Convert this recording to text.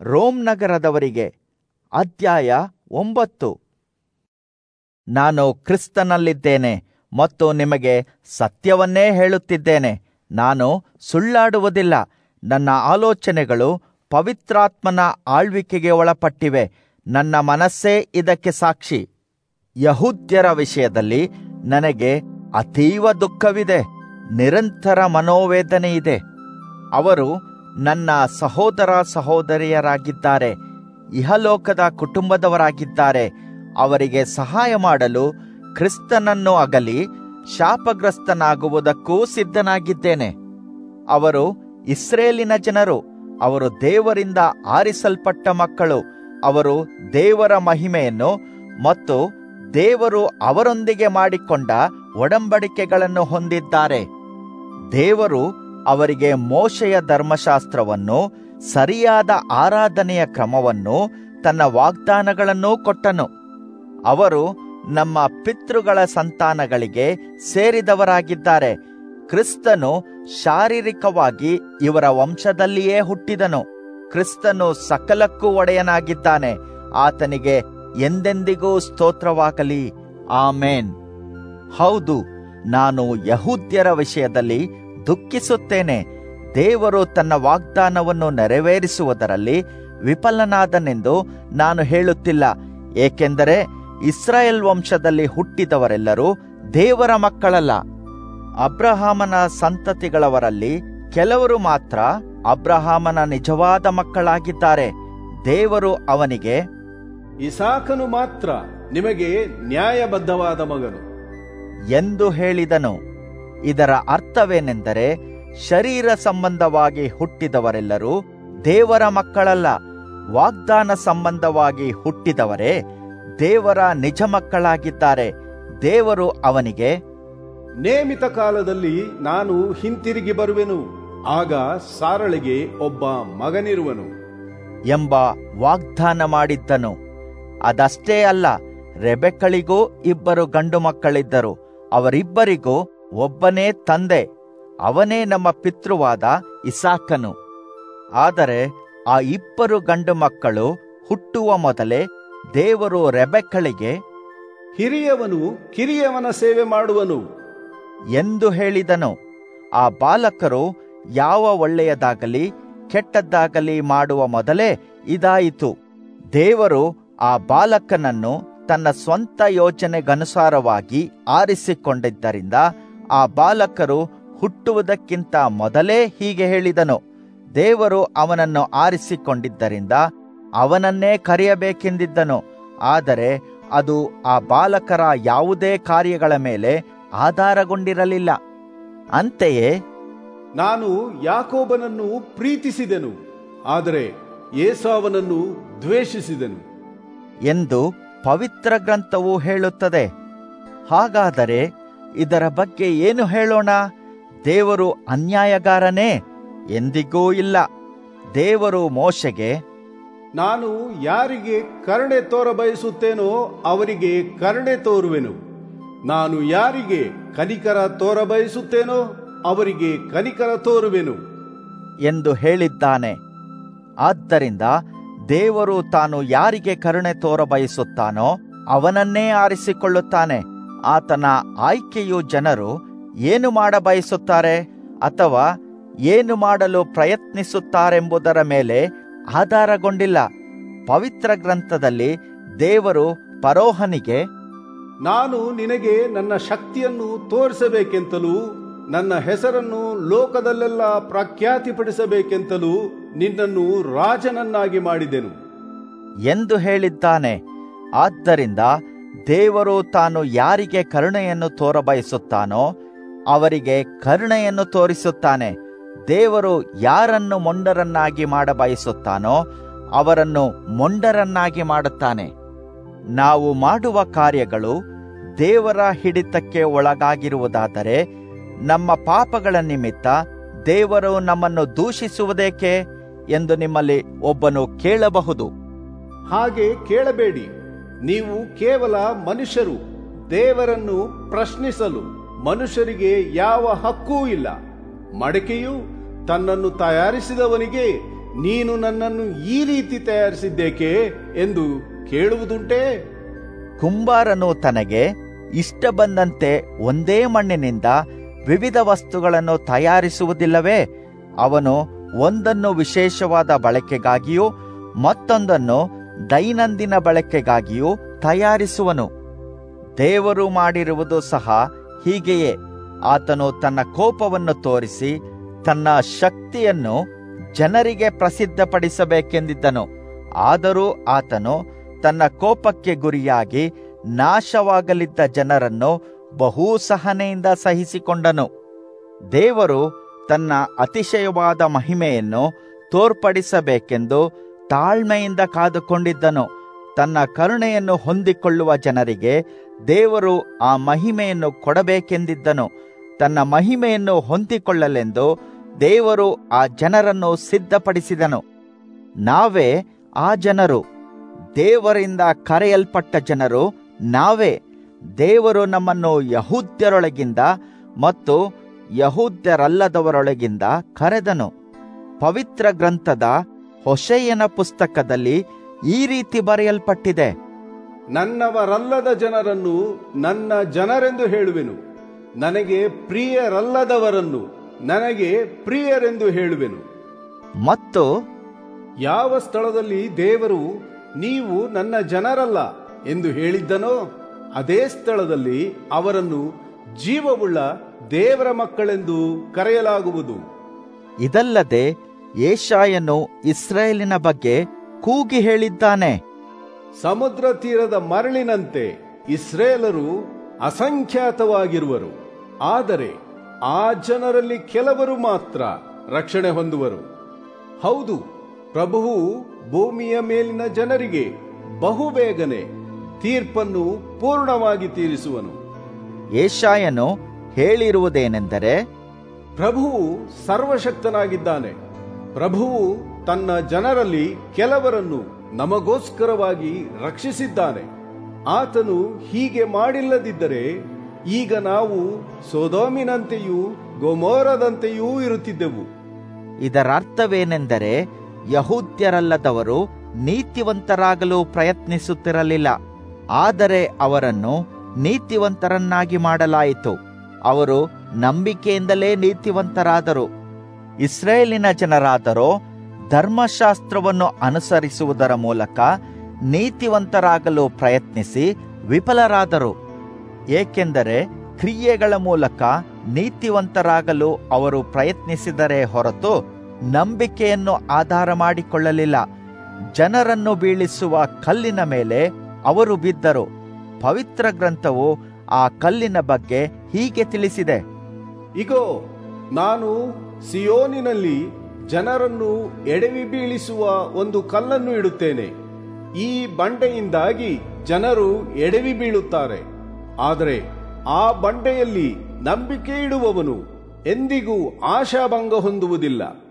Rome ನಗರದವರಿಗೆ ಅಧ್ಯಾಯ ಒಂಬತ್ತು ನಾನು ಕ್ರಿಸ್ತನಲ್ಲಿದ್ದೇನೆ ಮತ್ತು ನಿಮಗೆ ಸತ್ಯವನ್ನೇ ಹೇಳುತ್ತಿದ್ದೇನೆ ನಾನು ಸುಳ್ಳಾಡುವುದಿಲ್ಲ ನನ್ನ ಆಲೋಚನೆಗಳು ಪವಿತ್ರಾತ್ಮನ ಆಳ್ವಿಕೆಗೆ ಒಳಪಟ್ಟಿವೆ ನನ್ನ ಮನಸ್ಸೇ ಇದಕ್ಕೆ ಸಾಕ್ಷಿ ಯಹೂದ್ಯರ ವಿಷಯದಲ್ಲಿ ನನಗೆ ಅತೀವ ದುಃಖವಿದೆ ನಿರಂತರ ಮನೋವೇದನೆ ಇದೆ ಅವರು ನನ್ನ ಸಹೋದರ ಸಹೋದರಿಯರಾಗಿದ್ದಾರೆ ಇಹಲೋಕದ ಕುಟುಂಬದವರಾಗಿದ್ದಾರೆ ಅವರಿಗೆ ಸಹಾಯ ಮಾಡಲು ಕ್ರಿಸ್ತನನ್ನು ಅಗಲಿ ಶಾಪಗ್ರಸ್ತನಾಗುವುದಕ್ಕೂ ಸಿದ್ಧನಾಗಿದ್ದೇನೆ ಅವರು ಇಸ್ರೇಲಿನ ಜನರು ಅವರು ದೇವರಿಂದ ಆರಿಸಲ್ಪಟ್ಟ ಮಕ್ಕಳು ಅವರು ದೇವರ ಮಹಿಮೆಯನ್ನು ಮತ್ತು ದೇವರು ಅವರೊಂದಿಗೆ ಮಾಡಿಕೊಂಡ ಒಡಂಬಡಿಕೆಗಳನ್ನು ಹೊಂದಿದ್ದಾರೆ ದೇವರು ಅವರಿಗೆ ಮೋಶೆಯ ಧರ್ಮಶಾಸ್ತ್ರವನ್ನು ಸರಿಯಾದ ಆರಾಧನೆಯ ಕ್ರಮವನ್ನು ತನ್ನ ವಾಗ್ದಾನಗಳನ್ನೂ ಕೊಟ್ಟನು ಅವರು ನಮ್ಮ ಪಿತೃಗಳ ಸಂತಾನಗಳಿಗೆ ಸೇರಿದವರಾಗಿದ್ದಾರೆ ಕ್ರಿಸ್ತನು ಶಾರೀರಿಕವಾಗಿ ಇವರ ವಂಶದಲ್ಲಿಯೇ ಹುಟ್ಟಿದನು ಕ್ರಿಸ್ತನು ಸಕಲಕ್ಕೂ ಒಡೆಯನಾಗಿದ್ದಾನೆ ಆತನಿಗೆ ಎಂದೆಂದಿಗೂ ಸ್ತೋತ್ರವಾಗಲಿ ಆಮೇನ್ ಹೌದು ನಾನು ಯಹೂದ್ಯರ ವಿಷಯದಲ್ಲಿ ದುಃಖಿಸುತ್ತೇನೆ ದೇವರು ತನ್ನ ವಾಗ್ದಾನವನ್ನು ನೆರವೇರಿಸುವುದರಲ್ಲಿ ವಿಫಲನಾದನೆಂದು ನಾನು ಹೇಳುತ್ತಿಲ್ಲ ಏಕೆಂದರೆ ಇಸ್ರಾಯೇಲ್ ವಂಶದಲ್ಲಿ ಹುಟ್ಟಿದವರೆಲ್ಲರೂ ದೇವರ ಮಕ್ಕಳಲ್ಲ ಅಬ್ರಹಾಮನ ಸಂತತಿಗಳವರಲ್ಲಿ ಕೆಲವರು ಮಾತ್ರ ಅಬ್ರಹಾಮನ ನಿಜವಾದ ಮಕ್ಕಳಾಗಿದ್ದಾರೆ ದೇವರು ಅವನಿಗೆ ಇಸಾಕನು ಮಾತ್ರ ನಿಮಗೆ ನ್ಯಾಯಬದ್ಧವಾದ ಮಗನು ಎಂದು ಹೇಳಿದನು ಇದರ ಅರ್ಥವೇನೆಂದರೆ ಶರೀರ ಸಂಬಂಧವಾಗಿ ಹುಟ್ಟಿದವರೆಲ್ಲರೂ ದೇವರ ಮಕ್ಕಳಲ್ಲ ವಾಗ್ದಾನ ಸಂಬಂಧವಾಗಿ ಹುಟ್ಟಿದವರೇ ದೇವರ ನಿಜ ಮಕ್ಕಳಾಗಿದ್ದಾರೆ ದೇವರು ಅವನಿಗೆ ನೇಮಿತ ಕಾಲದಲ್ಲಿ ನಾನು ಹಿಂತಿರುಗಿ ಬರುವೆನು ಆಗ ಸಾರಳಿಗೆ ಒಬ್ಬ ಮಗನಿರುವನು ಎಂಬ ವಾಗ್ದಾನ ಮಾಡಿದ್ದನು ಅದಷ್ಟೇ ಅಲ್ಲ ರೆಬೆಕ್ಕಳಿಗೂ ಇಬ್ಬರು ಗಂಡು ಮಕ್ಕಳಿದ್ದರು ಅವರಿಬ್ಬರಿಗೂ ಒಬ್ಬನೇ ತಂದೆ ಅವನೇ ನಮ್ಮ ಪಿತೃವಾದ ಇಸಾಕನು ಆದರೆ ಆ ಇಬ್ಬರು ಗಂಡು ಮಕ್ಕಳು ಹುಟ್ಟುವ ಮೊದಲೇ ದೇವರು ರೆಬೆಕ್ಕಳಿಗೆ ಹಿರಿಯವನು ಕಿರಿಯವನ ಸೇವೆ ಮಾಡುವನು ಎಂದು ಹೇಳಿದನು ಆ ಬಾಲಕರು ಯಾವ ಒಳ್ಳೆಯದಾಗಲಿ ಕೆಟ್ಟದ್ದಾಗಲಿ ಮಾಡುವ ಮೊದಲೇ ಇದಾಯಿತು ದೇವರು ಆ ಬಾಲಕನನ್ನು ತನ್ನ ಸ್ವಂತ ಯೋಜನೆಗನುಸಾರವಾಗಿ ಆರಿಸಿಕೊಂಡಿದ್ದರಿಂದ ಆ ಬಾಲಕರು ಹುಟ್ಟುವುದಕ್ಕಿಂತ ಮೊದಲೇ ಹೀಗೆ ಹೇಳಿದನು ದೇವರು ಅವನನ್ನು ಆರಿಸಿಕೊಂಡಿದ್ದರಿಂದ ಅವನನ್ನೇ ಕರೆಯಬೇಕೆಂದಿದ್ದನು ಆದರೆ ಅದು ಆ ಬಾಲಕರ ಯಾವುದೇ ಕಾರ್ಯಗಳ ಮೇಲೆ ಆಧಾರಗೊಂಡಿರಲಿಲ್ಲ ಅಂತೆಯೇ ನಾನು ಯಾಕೋಬನನ್ನು ಪ್ರೀತಿಸಿದೆನು ಆದರೆ ಏಸಾವನನ್ನು ದ್ವೇಷಿಸಿದೆನು ಎಂದು ಪವಿತ್ರ ಗ್ರಂಥವು ಹೇಳುತ್ತದೆ ಹಾಗಾದರೆ ಇದರ ಬಗ್ಗೆ ಏನು ಹೇಳೋಣ ದೇವರು ಅನ್ಯಾಯಗಾರನೇ ಎಂದಿಗೂ ಇಲ್ಲ ದೇವರು ಮೋಶೆಗೆ ನಾನು ಯಾರಿಗೆ ಕರುಣೆ ತೋರ ಬಯಸುತ್ತೇನೋ ಅವರಿಗೆ ಕರುಣೆ ತೋರುವೆನು ನಾನು ಯಾರಿಗೆ ಕನಿಕರ ತೋರ ಬಯಸುತ್ತೇನೋ ಅವರಿಗೆ ಕನಿಕರ ತೋರುವೆನು ಎಂದು ಹೇಳಿದ್ದಾನೆ ಆದ್ದರಿಂದ ದೇವರು ತಾನು ಯಾರಿಗೆ ಕರುಣೆ ತೋರ ಬಯಸುತ್ತಾನೋ ಅವನನ್ನೇ ಆರಿಸಿಕೊಳ್ಳುತ್ತಾನೆ ಆತನ ಆಯ್ಕೆಯು ಜನರು ಏನು ಮಾಡ ಬಯಸುತ್ತಾರೆ ಅಥವಾ ಏನು ಮಾಡಲು ಪ್ರಯತ್ನಿಸುತ್ತಾರೆಂಬುದರ ಮೇಲೆ ಆಧಾರಗೊಂಡಿಲ್ಲ ಪವಿತ್ರ ಗ್ರಂಥದಲ್ಲಿ ದೇವರು ಪರೋಹನಿಗೆ ನಾನು ನಿನಗೆ ನನ್ನ ಶಕ್ತಿಯನ್ನು ತೋರಿಸಬೇಕೆಂತಲೂ ನನ್ನ ಹೆಸರನ್ನು ಲೋಕದಲ್ಲೆಲ್ಲ ಪ್ರಖ್ಯಾತಿಪಡಿಸಬೇಕೆಂತಲೂ ನಿನ್ನನ್ನು ರಾಜನನ್ನಾಗಿ ಮಾಡಿದೆನು ಎಂದು ಹೇಳಿದ್ದಾನೆ ಆದ್ದರಿಂದ ದೇವರು ತಾನು ಯಾರಿಗೆ ಕರುಣೆಯನ್ನು ತೋರಬಯಸುತ್ತಾನೋ ಅವರಿಗೆ ಕರುಣೆಯನ್ನು ತೋರಿಸುತ್ತಾನೆ ದೇವರು ಯಾರನ್ನು ಮೊಂಡರನ್ನಾಗಿ ಮಾಡಬಯಸುತ್ತಾನೋ ಅವರನ್ನು ಮೊಂಡರನ್ನಾಗಿ ಮಾಡುತ್ತಾನೆ ನಾವು ಮಾಡುವ ಕಾರ್ಯಗಳು ದೇವರ ಹಿಡಿತಕ್ಕೆ ಒಳಗಾಗಿರುವುದಾದರೆ ನಮ್ಮ ಪಾಪಗಳ ನಿಮಿತ್ತ ದೇವರು ನಮ್ಮನ್ನು ದೂಷಿಸುವುದೇಕೆ ಎಂದು ನಿಮ್ಮಲ್ಲಿ ಒಬ್ಬನು ಕೇಳಬಹುದು ಹಾಗೆ ಕೇಳಬೇಡಿ ನೀವು ಕೇವಲ ಮನುಷ್ಯರು ದೇವರನ್ನು ಪ್ರಶ್ನಿಸಲು ಮನುಷ್ಯರಿಗೆ ಯಾವ ಹಕ್ಕೂ ಇಲ್ಲ ಮಡಕೆಯು ತನ್ನನ್ನು ತಯಾರಿಸಿದವನಿಗೆ ನೀನು ನನ್ನನ್ನು ಈ ರೀತಿ ತಯಾರಿಸಿದ್ದೇಕೆ ಎಂದು ಕೇಳುವುದುಂಟೇ ಕುಂಬಾರನು ತನಗೆ ಇಷ್ಟ ಬಂದಂತೆ ಒಂದೇ ಮಣ್ಣಿನಿಂದ ವಿವಿಧ ವಸ್ತುಗಳನ್ನು ತಯಾರಿಸುವುದಿಲ್ಲವೇ ಅವನು ಒಂದನ್ನು ವಿಶೇಷವಾದ ಬಳಕೆಗಾಗಿಯೂ ಮತ್ತೊಂದನ್ನು ದೈನಂದಿನ ಬಳಕೆಗಾಗಿಯೂ ತಯಾರಿಸುವನು ದೇವರು ಮಾಡಿರುವುದು ಸಹ ಹೀಗೆಯೇ ಆತನು ತನ್ನ ಕೋಪವನ್ನು ತೋರಿಸಿ ತನ್ನ ಶಕ್ತಿಯನ್ನು ಜನರಿಗೆ ಪ್ರಸಿದ್ಧಪಡಿಸಬೇಕೆಂದಿದ್ದನು ಆದರೂ ಆತನು ತನ್ನ ಕೋಪಕ್ಕೆ ಗುರಿಯಾಗಿ ನಾಶವಾಗಲಿದ್ದ ಜನರನ್ನು ಬಹು ಸಹನೆಯಿಂದ ಸಹಿಸಿಕೊಂಡನು ದೇವರು ತನ್ನ ಅತಿಶಯವಾದ ಮಹಿಮೆಯನ್ನು ತೋರ್ಪಡಿಸಬೇಕೆಂದು ತಾಳ್ಮೆಯಿಂದ ಕಾದುಕೊಂಡಿದ್ದನು ತನ್ನ ಕರುಣೆಯನ್ನು ಹೊಂದಿಕೊಳ್ಳುವ ಜನರಿಗೆ ದೇವರು ಆ ಮಹಿಮೆಯನ್ನು ಕೊಡಬೇಕೆಂದಿದ್ದನು ತನ್ನ ಮಹಿಮೆಯನ್ನು ಹೊಂದಿಕೊಳ್ಳಲೆಂದು ದೇವರು ಆ ಜನರನ್ನು ಸಿದ್ಧಪಡಿಸಿದನು ನಾವೇ ಆ ಜನರು ದೇವರಿಂದ ಕರೆಯಲ್ಪಟ್ಟ ಜನರು ನಾವೇ ದೇವರು ನಮ್ಮನ್ನು ಯಹೂದ್ಯರೊಳಗಿಂದ ಮತ್ತು ಯಹೂದ್ಯರಲ್ಲದವರೊಳಗಿಂದ ಕರೆದನು ಪವಿತ್ರ ಗ್ರಂಥದ ಹೊಸೆಯನ ಪುಸ್ತಕದಲ್ಲಿ ಈ ರೀತಿ ಬರೆಯಲ್ಪಟ್ಟಿದೆ ನನ್ನವರಲ್ಲದ ಜನರನ್ನು ನನ್ನ ಜನರೆಂದು ಹೇಳುವೆನು ನನಗೆ ಪ್ರಿಯರಲ್ಲದವರನ್ನು ನನಗೆ ಪ್ರಿಯರೆಂದು ಹೇಳುವೆನು ಮತ್ತು ಯಾವ ಸ್ಥಳದಲ್ಲಿ ದೇವರು ನೀವು ನನ್ನ ಜನರಲ್ಲ ಎಂದು ಹೇಳಿದ್ದನೋ ಅದೇ ಸ್ಥಳದಲ್ಲಿ ಅವರನ್ನು ಜೀವವುಳ್ಳ ದೇವರ ಮಕ್ಕಳೆಂದು ಕರೆಯಲಾಗುವುದು ಇದಲ್ಲದೆ ಏಷಾಯನು ಇಸ್ರಾಯೇಲಿನ ಬಗ್ಗೆ ಕೂಗಿ ಹೇಳಿದ್ದಾನೆ ಸಮುದ್ರ ತೀರದ ಮರಳಿನಂತೆ ಇಸ್ರೇಲರು ಅಸಂಖ್ಯಾತವಾಗಿರುವರು ಆದರೆ ಆ ಜನರಲ್ಲಿ ಕೆಲವರು ಮಾತ್ರ ರಕ್ಷಣೆ ಹೊಂದುವರು ಹೌದು ಪ್ರಭುವು ಭೂಮಿಯ ಮೇಲಿನ ಜನರಿಗೆ ಬಹುಬೇಗನೆ ತೀರ್ಪನ್ನು ಪೂರ್ಣವಾಗಿ ತೀರಿಸುವನು ಏಷಾಯನು ಹೇಳಿರುವುದೇನೆಂದರೆ ಪ್ರಭುವು ಸರ್ವಶಕ್ತನಾಗಿದ್ದಾನೆ ಪ್ರಭುವು ತನ್ನ ಜನರಲ್ಲಿ ಕೆಲವರನ್ನು ನಮಗೋಸ್ಕರವಾಗಿ ರಕ್ಷಿಸಿದ್ದಾನೆ ಆತನು ಹೀಗೆ ಮಾಡಿಲ್ಲದಿದ್ದರೆ ಈಗ ನಾವು ಸೋದೋಮಿನಂತೆಯೂ ಗೊಮೋರದಂತೆಯೂ ಇರುತ್ತಿದ್ದೆವು ಇದರರ್ಥವೇನೆಂದರೆ ಯಹೂದ್ಯರಲ್ಲದವರು ನೀತಿವಂತರಾಗಲು ಪ್ರಯತ್ನಿಸುತ್ತಿರಲಿಲ್ಲ ಆದರೆ ಅವರನ್ನು ನೀತಿವಂತರನ್ನಾಗಿ ಮಾಡಲಾಯಿತು ಅವರು ನಂಬಿಕೆಯಿಂದಲೇ ನೀತಿವಂತರಾದರು ಇಸ್ರೇಲಿನ ಜನರಾದರೋ ಧರ್ಮಶಾಸ್ತ್ರವನ್ನು ಅನುಸರಿಸುವುದರ ಮೂಲಕ ನೀತಿವಂತರಾಗಲು ಪ್ರಯತ್ನಿಸಿ ವಿಫಲರಾದರು ಏಕೆಂದರೆ ಕ್ರಿಯೆಗಳ ಮೂಲಕ ನೀತಿವಂತರಾಗಲು ಅವರು ಪ್ರಯತ್ನಿಸಿದರೆ ಹೊರತು ನಂಬಿಕೆಯನ್ನು ಆಧಾರ ಮಾಡಿಕೊಳ್ಳಲಿಲ್ಲ ಜನರನ್ನು ಬೀಳಿಸುವ ಕಲ್ಲಿನ ಮೇಲೆ ಅವರು ಬಿದ್ದರು ಪವಿತ್ರ ಗ್ರಂಥವು ಆ ಕಲ್ಲಿನ ಬಗ್ಗೆ ಹೀಗೆ ತಿಳಿಸಿದೆ ಇಗೋ ನಾನು ಸಿಯೋನಿನಲ್ಲಿ ಜನರನ್ನು ಎಡವಿ ಬೀಳಿಸುವ ಒಂದು ಕಲ್ಲನ್ನು ಇಡುತ್ತೇನೆ ಈ ಬಂಡೆಯಿಂದಾಗಿ ಜನರು ಎಡವಿ ಬೀಳುತ್ತಾರೆ ಆದರೆ ಆ ಬಂಡೆಯಲ್ಲಿ ನಂಬಿಕೆ ಇಡುವವನು ಎಂದಿಗೂ ಆಶಾಭಂಗ ಹೊಂದುವುದಿಲ್ಲ